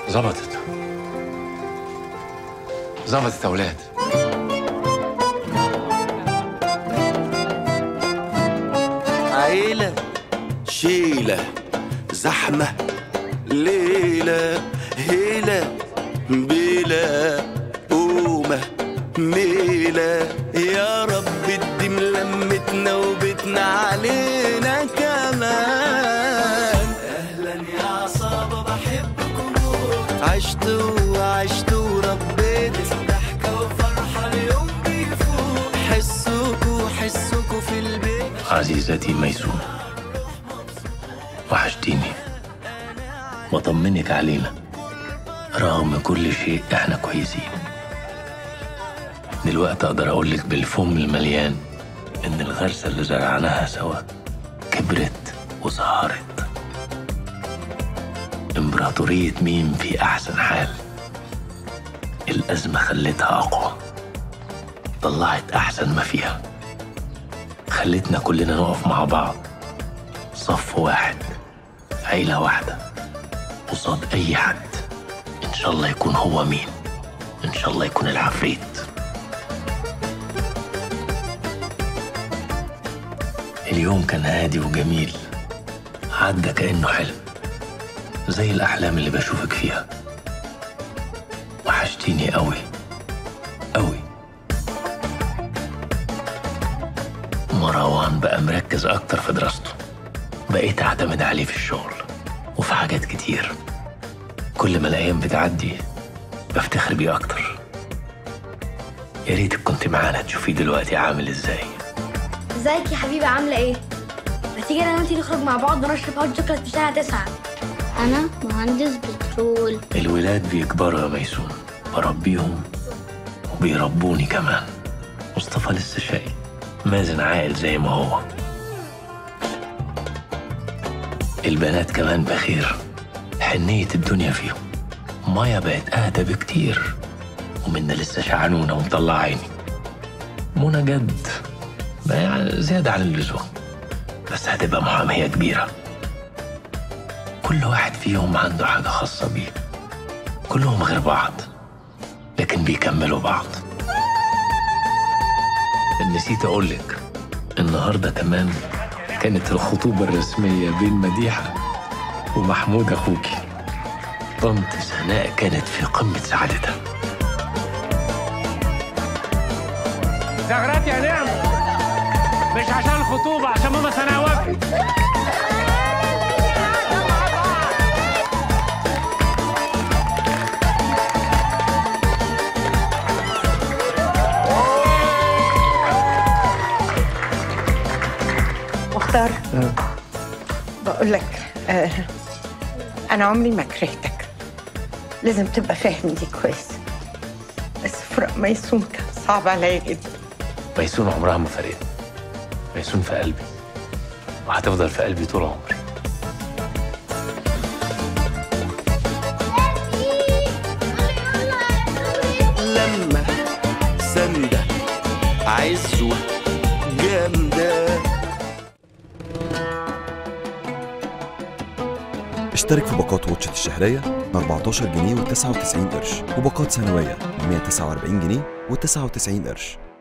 ظبطت ظبطت يا اولاد عيلة شيلة زحمة ليلة هيلة بلا قومة ميلة يا رب ادي ملمتنا وبتنا علينا كمان اهلا يا عصابة بحبكم عشت وعشت وربيت ضحكة وفرحة اليوم بيفوت حسوكوا حسوكوا في البيت عزيزتي ميسون وحشتيني بطمنك علينا رغم كل شيء احنا كويسين دلوقتي اقدر اقولك بالفم المليان ان الغرسة اللي زرعناها سوا كبرت وظهرت امبراطورية ميم في احسن حال الازمة خلتها اقوى طلعت احسن ما فيها خلتنا كلنا نقف مع بعض صف واحد عيلة واحدة قصاد أي حد إن شاء الله يكون هو مين إن شاء الله يكون العفريت اليوم كان هادي وجميل عدى كأنه حلم زي الأحلام اللي بشوفك فيها وحشتيني قوي قوي مروان بقى مركز أكتر في دراسته بقيت أعتمد عليه في الشغل وفي حاجات كتير كل ما الأيام بتعدي بفتخر بيه أكتر يا ريتك كنت معانا تشوفيه دلوقتي عامل إزاي ازيك يا حبيبي عامله ايه ما تيجي انا وانتي نخرج مع بعض ونشرب هوت شوكولاته في الساعه 9 أنا مهندس بترول الولاد بيكبروا يا ميسون بربيهم وبيربوني كمان مصطفى لسه شقي مازن عاقل زي ما هو البنات كمان بخير حنية الدنيا فيهم مايا بقت أهدى بكتير ومنا لسه شعنونة ومطلع عيني منى جد ما يعني زيادة عن اللزوم بس هتبقى محامية كبيرة كل واحد فيهم عنده حاجة خاصة بيه كلهم غير بعض لكن بيكملوا بعض نسيت أقولك النهاردة كمان كانت الخطوبة الرسمية بين مديحة ومحمود أخوكي طنط سناء كانت في قمة سعادتها زغرات يا نعم مش عشان الخطوبة عشان ماما سناء وافقت مختار بقول لك آه انا عمري ما كرهتك لازم تبقى فاهم دي كويس بس فراق ميسون كان صعب عليا جدا ميسون عمرها ما فرقت ميسون في قلبي وهتفضل في قلبي طول عمري لما سندة عزوة جامدة اشترك في باقات واتشت الشهرية ب 14 جنيه و99 قرش وباقات سنوية ب 149 جنيه و99 قرش